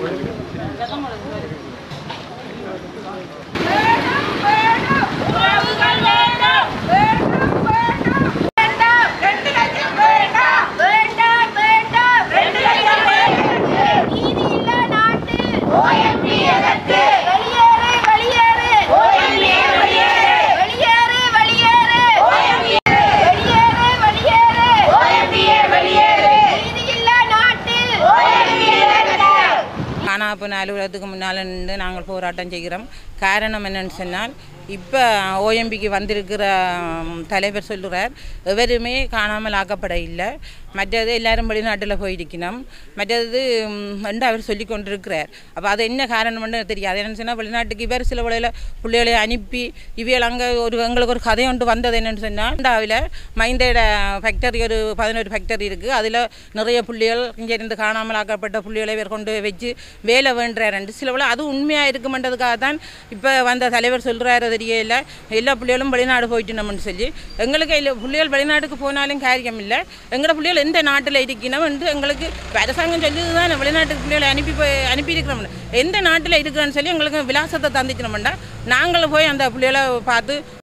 உறவுகள் வேண்டாம் வேண்டும் வேண்டும் வேண்டாம் ரெண்டு லட்சம் வேண்டாம் வேண்டாம் வேண்டாம் ரெண்டு லட்சம் வேண்டாம் நீதி இல்ல நாட்டு ஓஎம்பி எதற்கு வெளியேறு வெளியேறு ஓஎம்பி வெளியேறு வெளியேறு வெளியேறு ஓஎம்பி வெளியேறு வெளியேறு ஓஎம்பி வெளியேறு நீதி இல்ல நாட்டு ஓஎம்பி எதற்கு காணாப்பன் அலுவலகத்துக்கு முன்னால் நின்று நாங்கள் போராட்டம் செய்கிறோம் காரணம் என்னன்னு சொன்னால் இப்போ ஓஎம்பிக்கு வந்திருக்கிற ம், தலைவர் சொல்லுறார் எவருமே காணாமல் ஆக்கப்பட இல்லை மற்றது எல்லாரும் வெளிநாட்டில் போயிருக்கணும் மற்றது ம், என்று அவர் சொல்லி கொண்டிருக்கிறார் அப்போ அது என்ன காரணம்னு தெரியாது என்னன்னு சொன்னால் வெளிநாட்டுக்கு இவர் சில வேளையில் பிள்ளைகளை அனுப்பி இவியல் அங்கே ஒரு எங்களுக்கு ஒரு கதை ஒன்று வந்தது என்னன்னு சொன்னால் இண்டாவில் மைந்தோட ஃபேக்டரி ஒரு பதினோரு ஃபேக்டரி இருக்குது அதில் நிறைய புள்ளிகள் இங்கே இருந்து காணாமல் ஆக்கப்பட்ட புள்ளிகளை இவர் கொண்டு வச்சு வேலை வேண்டுறாரு சில வேளை அது உண்மையாக இருக்குமென்றதுக்காக தான் இப்போ வந்த தலைவர் சொல்கிறாரு தெரியல எல்லா பிள்ளைகளும் வெளிநாடு போயிட்டு நம்மன்னு சொல்லி எங்களுக்கு இல்லை பிள்ளைகள் வெளிநாட்டுக்கு போனாலும் காரியம் இல்லை எங்களோட பிள்ளைகள் எந்த நாட்டில் இருக்கணும் என்று எங்களுக்கு இப்ப அரசாங்கம் சொல்லுது தான் வெளிநாட்டுக்கு பிள்ளைகளை அனுப்பி போய் அனுப்பியிருக்கிறோம் எந்த நாட்டில் இருக்கிறோன்னு சொல்லி எங்களுக்கு விலாசத்தை தந்துச்சினோம்னா நாங்களும் போய் அந்த பிள்ளைகளை பார்த்து